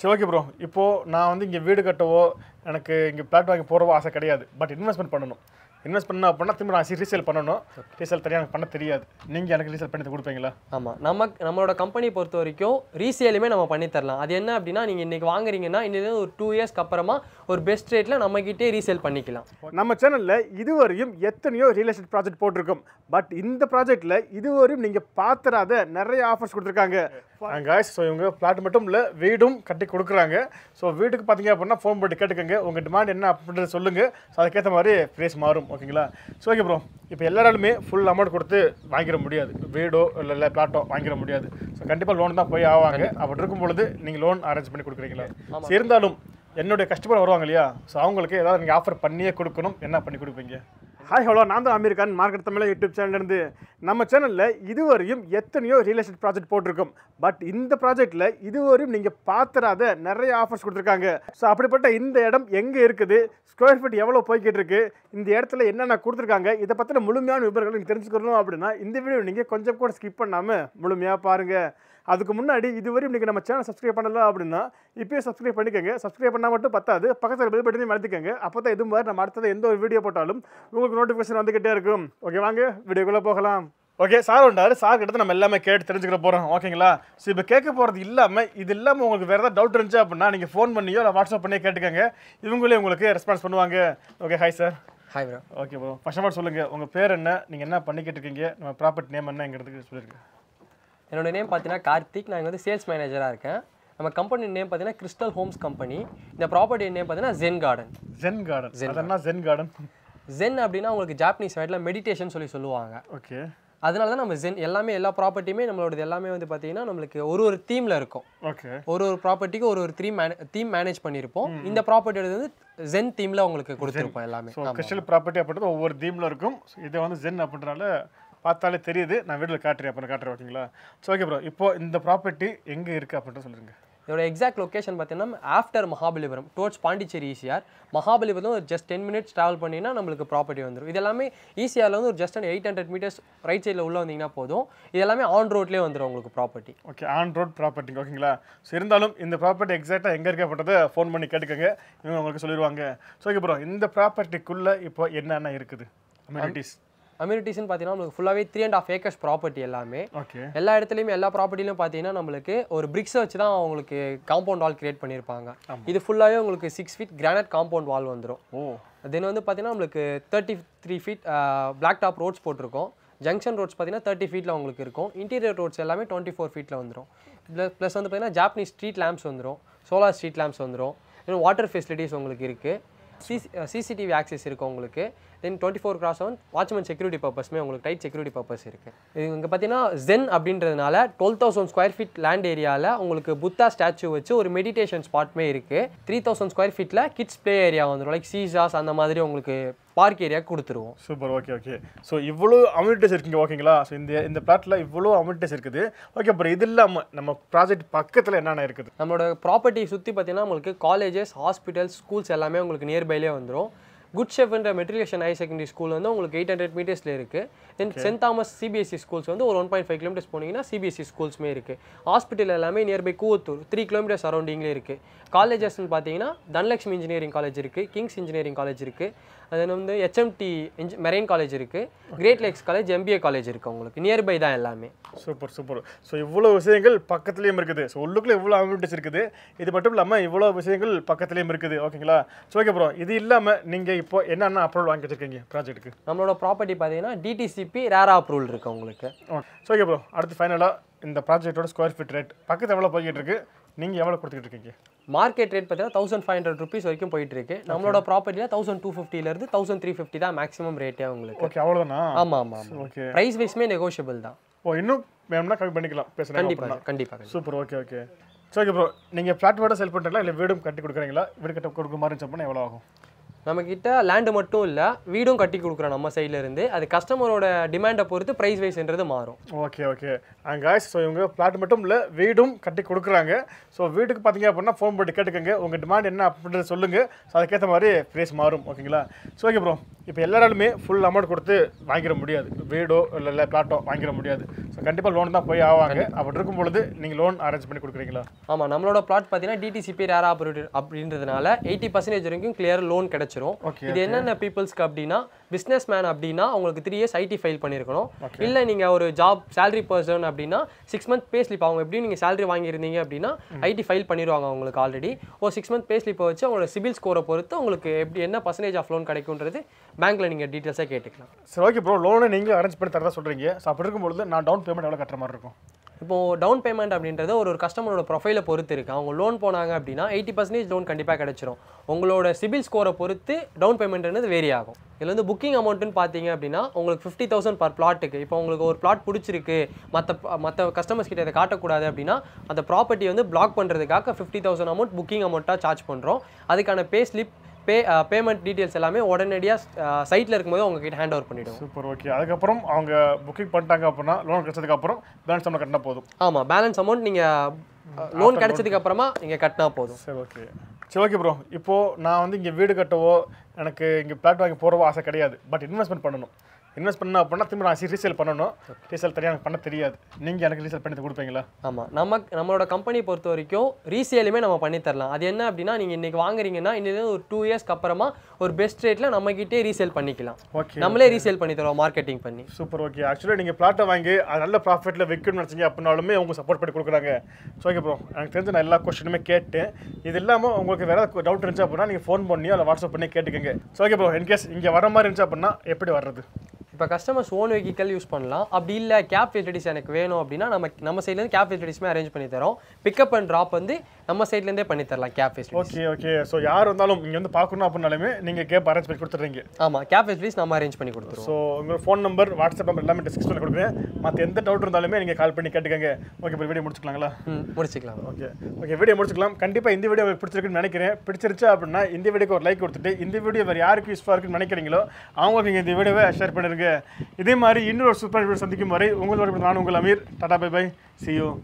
சரி okay bro இப்போது நான் வந்து இங்கே வீடு கட்டவோ எனக்கு இங்கே பிளாட் வாங்கி போடவோ ஆசை கிடையாது பட் இன்வெஸ்ட்மெண்ட் பண்ணணும் இன்வெஸ்ட் பண்ண அப்படின்னா திரும்ப நான் ரீசேல் பண்ணணும் ரீசேல் தனியாக எனக்கு பண்ண தெரியாது நீங்கள் எனக்கு ரீசேல் பண்ணி கொடுப்பீங்களா ஆமாம் நம்ம நம்மளோட கம்பெனி பொறுத்த வரைக்கும் ரீசேலுமே நம்ம பண்ணி தரலாம் அது என்ன அப்படின்னா நீங்கள் இன்றைக்கி வாங்குறீங்கன்னா இன்னும் ஒரு டூ இயர்ஸ்க்கு அப்புறமா ஒரு பெஸ்ட் ரேட்டில் நம்மக்கிட்டே ரீசேல் பண்ணிக்கலாம் நம்ம சேனலில் இதுவரையும் எத்தனையோ ரியல் எஸ்டேட் ப்ராஜெக்ட் போட்டிருக்கோம் பட் இந்த ப்ராஜெக்ட்டில் இதுவரையும் நீங்கள் பார்த்துறாத நிறைய ஆஃபர்ஸ் கொடுத்துருக்காங்க காய்ஸ் ஸோ இவங்க பிளாட் மட்டும் இல்லை வீடும் கட்டி கொடுக்குறாங்க ஸோ வீட்டுக்கு பார்த்தீங்க அப்படின்னா ஃபோன் போட்டு கேட்டுக்கோங்க உங்கள் டிமாண்ட் என்ன அப்படின்றத சொல்லுங்கள் ஸோ அதுக்கேற்ற மாதிரி ப்ரைஸ் மாறும் ஓகேங்களா ஸோ ஓகே ப்ரோ இப்போ எல்லாராலுமே ஃபுல் அமௌண்ட் கொடுத்து வாங்கிட முடியாது வீடோ இல்லை இல்லை பிளாட்டோ வாங்கிட முடியாது ஸோ கண்டிப்பாக லோன் தான் போய் ஆவாங்க அப்படி இருக்கும் பொழுது நீங்கள் லோன் அரேஞ்ச் பண்ணி கொடுக்குறீங்களா சரி, இருந்தாலும் என்னுடைய கஸ்டமர் வருவாங்க இல்லையா ஸோ அவங்களுக்கு ஏதாவது நீங்கள் ஆஃபர் பண்ணியே கொடுக்கணும் என்ன பண்ணி கொடுப்பீங்க ஹாய் ஹலோ நான் தான் அமீர் கான் மார்க்கெட் தமிழ் யூடியூப் சேனல்லேருந்து நம்ம சேனலில் இதுவரையும் எத்தனையோ ரியல் எஸ்டேட் ப்ராஜெக்ட் போட்டிருக்கோம் பட் இந்த ப்ராஜெக்ட்டில் இதுவரையும் நீங்கள் பார்த்துறாத நிறைய ஆஃபர்ஸ் கொடுத்துருக்காங்க ஸோ அப்படிப்பட்ட இந்த இடம் எங்கே இருக்குது ஸ்கொயர் ஃபீட் எவ்வளோ போய்கிட்டு இருக்கு இந்த இடத்துல என்னென்ன கொடுத்துருக்காங்க இதை பற்றின முழுமையான விவரங்கள் நீங்கள் தெரிஞ்சுக்கணும் அப்படின்னா இந்த வீடியோ நீங்கள் கொஞ்சம் கூட ஸ்கிப் பண்ணாமல் முழுமையாக பாருங்கள் அதுக்கு முன்னாடி இதுவரையும் நீங்கள் நம்ம சேனல் சப்ஸ்கிரைப் பண்ணல அப்படின்னா இப்போயே சப்ஸ்கிரைப் பண்ணிக்கோங்க சப்ஸ்கிரைப் பண்ணால் மட்டும் பத்தாது பக்கத்தில் பெல் பட்டனையும் அழுத்திக்கோங்க அப்போ தான் இது மாதிரி நம்ம அடுத்தது எந்த ஒரு வீடியோ போட்டாலும் உங்களுக்கு நோட்டிஃபிகேஷன் வந்துக்கிட்டே இருக்கும் ஓகே வாங்க வீடியோக்குள்ளே போகலாம் ஓகே சார் உண்டாரு சார் கிட்ட நம்ம எல்லாமே கேட்டு தெரிஞ்சுக்கிற போகிறோம் ஓகேங்களா ஸோ இப்போ கேட்க போகிறது இல்லாமல் இது இல்லாமல் உங்களுக்கு வேறு ஏதாவது டவுட் இருந்துச்சு அப்படின்னா நீங்கள் ஃபோன் பண்ணியோ இல்லை வாட்ஸ்அப் பண்ணியோ கேட்டுக்கோங்க இவங்களே உங்களுக்கு ரெஸ்பான்ஸ் பண்ணுவாங்க okay hi sir hi bro okay bro first of all சொல்லுங்கள் உங்கள் பேர் என்ன நீங்கள் என்ன பண்ணிக்கிட்டு இருக்கீங்க நம்ம ப்ராப்பர்ட்டி நேம் என்னங்கிறதுக்கு சொல்லியிருக்கேன் என்னோட நேம் பார்த்தீங்கன்னா கார்த்திக் நான் இங்க வந்து சேல்ஸ் மேனேஜராக இருக்கேன் நம்ம கம்பெனி நேம் பார்த்தீங்கன்னா கிறிஸ்டல் ஹோம்ஸ் கம்பெனி இந்த ப்ராப்பர்ட்டி நேம் பார்த்தீங்கன்னா ஜென் கார்டன் ஜென் கார்டன் அதெல்லாம் ஜென் கார்டன் ஜென் அப்படின்னா உங்களுக்கு ஜாப்பனீஸ் வேர்டில் மெடிடேஷன் சொல்லி சொல்லுவாங்க ஓகே அதனால தான் நம்ம ஜென் எல்லாமே எல்லா ப்ராப்பர்ட்டியுமே நம்மளோடது எல்லாமே வந்து பார்த்தீங்கன்னா நம்மளுக்கு ஒரு ஒரு தீமில் இருக்கும் ஓகே ஒரு ஒரு ப்ராப்பர்ட்டிக்கு ஒரு ஒரு த்ரீ மேனே தீம் மேனேஜ் பண்ணியிருப்போம் இந்த ப்ராப்பர்ட்டியோட வந்து ஜென் தீமில் உங்களுக்கு கொடுத்துருப்போம் எல்லாமே ஸோ கிறிஸ்டல் ப்ராப்பர்ட்டி அப்படின்றது ஒவ்வொரு தீமில் இருக்கும் So, இது வந்து ஜென் அப்படின்றனால பார்த்தாலே தெரியுது நான் வீட்டில் காட்டுறேன் அப்புறம் காட்டுறேன் ஓகேங்களா ஸோ ஓகே ப்ரோ இப்போ இந்த ப்ராப்பர்ட்டி எங்கே இருக்குது அப்படின்ட்டு சொல்லுங்க இதோட எக்ஸாக்ட் லொகேஷன் பார்த்தீங்கன்னா after Mahabalipuram towards Pondicherry ECR Mahabalipuram ஒரு ஜஸ்ட் டென் மினிட்ஸ் ட்ராவல் பண்ணினா நம்மளுக்கு ப்ராப்பர்ட்டி வந்துடும் இது எல்லாமே ஈசிஆரில் வந்து ஒரு just and eight hundred metres right சைடில் உள்ள வந்தீங்கன்னா போதும் இது எல்லாமே ஆன் ரோட்லேயே வந்துடும் உங்களுக்கு property okay on road property ஓகேங்களா ஸோ இருந்தாலும் இந்த ப்ராப்பர்ட்டி எக்ஸாக்டாக எங்கே இருக்கப்படுறதை ஃபோன் பண்ணி கேட்டுக்கோங்க இவங்க உங்களுக்கு சொல்லிடுவாங்க ஸோ ஓகே ப்ரோ இந்த ப்ராப்பர்ட்டிக்குள்ளே இப்போ என்னென்ன இருக்குது அம்யூனிட்டிஸ் அம்யூனிட்டிஸ்னு பார்த்தீங்கன்னா நம்மளுக்கு ஃபுல்லாகவே three and half acres property எல்லாமே ஓகே எல்லா இடத்துலையுமே எல்லா ப்ராப்பர்ட்டிலையும் பார்த்தீங்கன்னா நம்மளுக்கு ஒரு பிரிக்ஸ் வச்சு தான் உங்களுக்கு காம்பவுண்ட் வால் கிரியேட் பண்ணியிருப்பாங்க இது ஃபுல்லாகவே உங்களுக்கு six feet granite compound wall வந்துடும் ஓ தென் வந்து பார்த்தீங்கன்னா நம்மளுக்கு thirty three feet black top roads போட்டிருக்கோம் ஜங்ஷன் ரோட்ஸ் பார்த்தீங்கன்னா தேர்ட்டி ஃபீட்டில் உங்களுக்கு இருக்கும் இன்டீரியர் ரோட்ஸ் எல்லாமே டுவெண்ட்டி ஃபோர் ஃபீட்டில் வந்துடும் ப்ளஸ் வந்து பார்த்தீங்கன்னா ஜாப்பனீஸ் ஸ்ட்ரீட் லேம்ப்ஸ் வந்துடும் சோலார் ஸ்ட்ரீட் லேம்ப்ஸ் வந்துடும் இன்னும் வாட்டர் ஃபெசிலிட்டிஸ் உங்களுக்கு இருக்குது சிசி சிசிடிவி ஆக்சஸ் இருக்குது உங்களுக்கு then twenty four cross seven watchman security பர்பஸ்மே உங்களுக்கு டைட் செக்யூரிட்டி பர்பஸ் இருக்குது இது இங்கே பார்த்தீங்கன்னா ஜென் அப்படின்றதுனால twelve thousand square feet land ஏரியாவில் உங்களுக்கு புத்தா ஸ்டாச்சு வச்சு ஒரு மெடிடேஷன் ஸ்பாட்மே இருக்குது த்ரீ தௌசண்ட் ஸ்கொயர் ஃபீட்டில் கிட்ஸ் ப்ளே ஏரியா வந்துடும் லைக் சீசாஸ் அந்த மாதிரி உங்களுக்கு பார்க் ஏரியா கொடுத்துருவோம் சூப்பர் ஓகே ஓகே ஸோ இவ்வளோ அம்யூனிட்டிஸ் இருக்குங்க ஓகேங்களா ஸோ இந்த இந்த பிளாட்டில் இவ்வளோ அம்யூனிட்டிஸ் இருக்குது ஓகே அப்புறம் இது இல்லாமல் நம்ம ப்ராஜெக்ட் பக்கத்தில் என்னென்ன இருக்குது நம்மளோட ப்ராப்பர்ட்டி சுற்றி பார்த்தீங்கன்னா உங்களுக்கு காலேஜஸ் ஹாஸ்பிட்டல்ஸ் ஸ்கூல்ஸ் எல்லாமே உங்களுக்கு நியர்பைலே வந்துடும் குட் ஷெஃப்ன்ற மெட்ரிகுலேஷன் ஹையர் செகண்டரி ஸ்கூல் வந்து உங்களுக்கு எயிட் ஹண்ட்ரட் மீட்டர்ஸில் இருக்குது then Saint Thomas CBSE schools வந்து ஒரு ஒன் பாயிண்ட் ஃபைவ் கிலோமீட்டர்ஸ் போனீங்கன்னா சிபிஎஸ்சி ஸ்கூல்ஸுமே இருக்குது ஹாஸ்பிட்டல் எல்லாமே நியர்பை கூவத்தூர் த்ரீ கிலோமீட்டர் சரௌண்டிங்லேயே இருக்குது காலேஜஸ்னு பார்த்தீங்கன்னா தனலட்சுமி இன்ஜினியரிங் காலேஜ் இருக்குது கிங்ஸ் இன்ஜினியரிங் காலேஜ் இருக்குது அது வந்து ஹெச்எம்டி இன்ஜி மெரைன் காலேஜ் இருக்குது Great Lakes college MBA college இருக்குது உங்களுக்கு நியர்பை தான் எல்லாமே சூப்பர் சூப்பர் ஸோ இவ்வளோ விஷயங்கள் பக்கத்துலேயும் இருக்குது ஸோ உள்ளுக்குள்ளே இவ்வளோ அம்யூனிட்டிஸ் இருக்குது இது மட்டும் இல்லாமல் இவ்வளோ விஷயங்கள் பக்கத்துலேயும் இருக்குது ஓகேங்களா ஸோ ஓகே ப்ரோ இது இல்லாமல் நீங்கள் இப்போ என்னென்ன அப்ரூவல் வாங்கி வச்சிருக்கீங்க ப்ராஜெக்ட்டுக்கு நம்மளோட ப்ராப்பர்ட்டி பார்த்தீங்கன்னா டிடிசிபி ரேரா அப்ரூவல் இருக்குது உங்களுக்கு ஸோ ஓகே ப்ரோ அடுத்து ஃபைனலாக இந்த ப்ராஜெக்ட்டோட ஸ்கொயர் ஃபீட் ரேட் பக்கத்து எவ்வளோ போய்கிட்டு இருக்கு நீங்கள் எவ்வளோ கொடுத்துக்கிட்டு இருக்கீங்க மார்க்கெட் ரேட் பார்த்தீங்கன்னா தௌசண்ட் ஃபைவ் ஹண்ட்ரட் ருபீஸ் வரைக்கும் போயிட்டு இருக்கு நம்மளோட ப்ராப்பர்ட்டியில் தௌசண்ட் டூ ஃபிஃப்டிலேருந்து தௌசண்ட் த்ரீ ஃபிஃப்டி தான் மேக்ஸிமம் ரேட்டே உங்களுக்கு ஓகே அவ்வளோதானா ஆமாம் ஆமாம் ஆமாம் ஓகே ப்ரைஸ் வைஸ்மே நெகோஷியபிள் தான் ஓ இன்னும் வேணும்னா கம்மி பண்ணிக்கலாம் பேசுகிறேன் கண்டிப்பாக கண்டிப்பாக super okay okay so okay bro நீங்கள் ஃப்ளாட் வீட செல் பண்ணுறீங்களா இல்லை வீடும் கட்டி கொடுக்குறீங்களா வீடு கட்ட கொடுக்குற மாதிரி இருந்துச்சு அப்படின்னா எவ்வளோ ஆகும் நம்மக்கிட்ட லேண்டு மட்டும் இல்லை வீடும் கட்டி கொடுக்குறோம் நம்ம சைடுல இருந்து அது கஸ்டமரோட டிமாண்டை பொறுத்து ப்ரைஸ் வைஸ்ன்றது மாறும் okay okay and guys so இவங்க பிளாட் மட்டும் இல்லை வீடும் கட்டி கொடுக்குறாங்க ஸோ வீட்டுக்கு பார்த்தீங்க அப்படின்னா ஃபோன் போட்டு கேட்டுக்கோங்க உங்கள் டிமாண்ட் என்ன அப்படின்றத சொல்லுங்கள் ஸோ அதுக்கேற்ற மாதிரி ப்ரைஸ் மாறும் ஓகேங்களா ஸோ ஓகே ப்ரோ இப்போ எல்லாராலுமே ஃபுல் அமௌண்ட் கொடுத்து வாங்கிட முடியாது வீடோ இல்லை இல்லை பிளாட்டோ வாங்கிட முடியாது ஸோ கண்டிப்பாக லோன் தான் போய் ஆவாங்க அப்படி இருக்கும் பொழுது நீங்கள் லோன் அரேஞ்ச் பண்ணி கொடுக்குறீங்களா ஆமாம் நம்மளோட பிளாட் பார்த்தீங்கன்னா டிடிசிபி ரேர் ஆப்பரேட்டர் அப்படின்றதுனால எயிட்டி பர்சன்டேஜ் வரைக்கும் கிளியர் லோன் கிடைச்சிரும் Okay, இது என்னென்ன பீப்புள்ஸ்க்கு அப்படின்னா பிஸ்னஸ் மேன் அப்படின்னா உங்களுக்கு த்ரீ இயர்ஸ் ஐடி ஃபைல் பண்ணியிருக்கணும் இல்லை நீங்கள் ஒரு ஜாப் salary பர்சன் அப்படின்னா சிக்ஸ் மந்த் பே ஸ்லிப் அவங்க எப்படியும் நீங்கள் salary வாங்கியிருந்தீங்க அப்படின்னா ஐடி ஃபைல் பண்ணிடுவாங்க உங்களுக்கு ஆல்ரெடி ஒரு சிக்ஸ் மந்த் பே ஸ்லிப்பை வச்சு அவங்களோட சிபில் ஸ்கோரை பொறுத்து உங்களுக்கு எப்படி என்ன பர்சன்டேஜ் ஆஃப் லோன் கிடைக்குன்றது பேங்க்கில் நீங்கள் டீட்டெயில்ஸாக கேட்டுக்கலாம் சரி ஓகே ப்ரோ லோனை நீங்கள் அரேஞ்ச் பண்ணி தரதா சொல்கிறீங்க ஸோ அப்படி இருக்கும் பொழுது நான் டவுன் பேமெண்ட் எவ்வளோ கட்டுற மாதிரி இருக்கும் இப்போ டவுன் பேமெண்ட் அப்படின்றது ஒரு ஒரு கஸ்டமரோட ப்ரொஃபைலை பொறுத்து இருக்கு அவங்க லோன் போனாங்க அப்படின்னா எயிட்டி பர்சன்டேஜ் லோன் கண்டிப்பாக கிடைச்சிரும் உங்களோட சிபில் ஸ்கோரை பொறுத்து டவுன் பேமெண்ட்ன்றது வேரி ஆகும் இதில் வந்து புக்கிங் அமௌண்ட்டுன்னு பார்த்தீங்க அப்படின்னா உங்களுக்கு ஃபிஃப்டி தௌசண்ட் பர் பிளாட்டுக்கு இப்போ உங்களுக்கு ஒரு பிளாட் பிடிச்சிருக்கு மற்ற மற்ற கஸ்டமர்ஸ் கிட்ட இதை காட்டக்கூடாது அப்படின்னா அந்த ப்ராப்பர்ட்டி வந்து பிளாக் பண்ணுறதுக்காக ஃபிஃப்டி தௌசண்ட் அமௌண்ட் புக்கிங் அமௌண்ட்டாக சார்ஜ் பண்ணுறோம் அதுக்கான pay slip pay payment details எல்லாமே உடனடியாக சைட்டில் இருக்கும்போது உங்ககிட்ட ஹேண்ட் ஓவர் பண்ணிவிடுவோம் சூப்பர் ஓகே அதுக்கப்புறம் அவங்க புக்கிங் பண்ணிட்டாங்க அப்படின்னா லோன் கிடைச்சதுக்கு அப்புறம் பேலன்ஸ் நம்ம கட்டினா போதும் ஆமாம் பேலன்ஸ் அமௌண்ட் நீங்கள் லோன் கிடைச்சதுக்கு அப்புறமா நீங்கள் கட்டினா போதும் சரி ஓகே சரி ஓகே ப்ரோ இப்போது நான் வந்து இங்கே வீடு கட்டவோ எனக்கு இங்கே பிளாட் வாங்கி போகிறவோ ஆசை கிடையாது பட் இன்வெஸ்ட்மெண்ட் பண்ணணும் இன்வெஸ்ட் பண்ண அப்படின்னா திரும்ப நான் ரீசேல் பண்ணணும் ரீசேல் தனியாக எனக்கு பண்ண தெரியாது நீங்கள் எனக்கு ரீசேல் பண்ணி கொடுப்பீங்களா ஆமாம் நம்ம நம்மளோட கம்பெனி பொறுத்த வரைக்கும் ரீசேலுமே நம்ம பண்ணி தரலாம் அது என்ன அப்படின்னா நீங்கள் இன்றைக்கி வாங்குறீங்கன்னா இன்னும் ஒரு டூ இயர்ஸ்க்கு அப்புறமா ஒரு பெஸ்ட் ரேட்டில் நம்மக்கிட்டே ரீசேல் பண்ணிக்கலாம் ஓகே நம்மளே ரீசேல் பண்ணி தரோம் மார்க்கெட்டிங் பண்ணி சூப்பர் ஓகே ஆக்சுவலி நீங்கள் பிளாட்டை வாங்கி அது நல்ல ப்ராஃபிட்டில் விற்கணும்னு நினச்சிங்க அப்படின்னாலுமே அவங்க சப்போர்ட் பண்ணி கொடுக்குறாங்க ஸோ ஓகே ப்ரோ எனக்கு தெரிஞ்ச நான் எல்லா கொஸ்டினுமே கேட்டேன் இது இல்லாமல் உங்களுக்கு வேறு டவுட் இருந்துச்சு அப்படின்னா நீங்கள் ஃபோன் பண்ணியோ இல்லை வாட்ஸ்அப் பண்ணி கேட்டுக்கங்க ஸோ ஓகே ப்ரோ இன்கேஸ் இங்கே வர மாதிரி இருந்துச்சு அப்படின்னா எப்படி வர்றது இப்போ கஸ்டமர்ஸ் ஓன் வெஹிக்கல் யூஸ் பண்ணலாம் அப்படி இல்லை கேப் ஃபெசிலிட்டிஸ் எனக்கு வேணும் அப்படின்னா நம்ம நம்ம சைட்லேருந்து கேப் ஃபெசிலிட்டிஸ்மே அரேஞ்ச் பண்ணி தரோம் பிக்கப் அண்ட் ட்ராப் வந்து நம்ம சைட்லேருந்தே பண்ணி தரலாம் cab facilities okay okay so யார் வந்தாலும் இங்கே வந்து பார்க்கணும் அப்படின்னாலுமே நீங்கள் கேப் அரேஞ்ச் பண்ணி கொடுத்துட்றீங்க ஆமாம் கேப் ஃபெசிலிட்டிஸ் நம்ம அரேஞ்ச் பண்ணி கொடுத்துருவோம் ஸோ உங்கள் ஃபோன் நம்பர் வாட்ஸ்அப் நம்பர் எல்லாமே டிஸ்கிரிப்ஷனில் கொடுக்குறேன் மற்ற எந்த டவுட் இருந்தாலுமே நீங்கள் கால் பண்ணி கேட்டுக்கங்க ஓகே இப்போ வீடியோ முடிச்சுக்கலாங்களா ம் முடிச்சுக்கலாம் ஓகே ஓகே வீடியோ முடிச்சுக்கலாம் கண்டிப்பாக இந்த வீடியோ உங்களுக்கு பிடிச்சிருக்குன்னு நினைக்கிறேன் பிடிச்சிருச்சு அப்படின்னா இந்த வீடியோக்கு ஒரு லைக் கொடுத்துட்டு இந்த வீடியோ வேறு யாருக்கு யூஸ்ஃபுல்லாக இருக்குன்னு நினைக்கிறீங்களோ அவங்களுக்கு நீங்கள் இந்த வீடியோவை ஷேர் பண்ணிடுங்க இதே மாதிரி இன்னொரு சூப்பர் வீடியோ சந்திக்கும் வரை உங்களோட நான் உங்கள் Aamir tata bye bye see you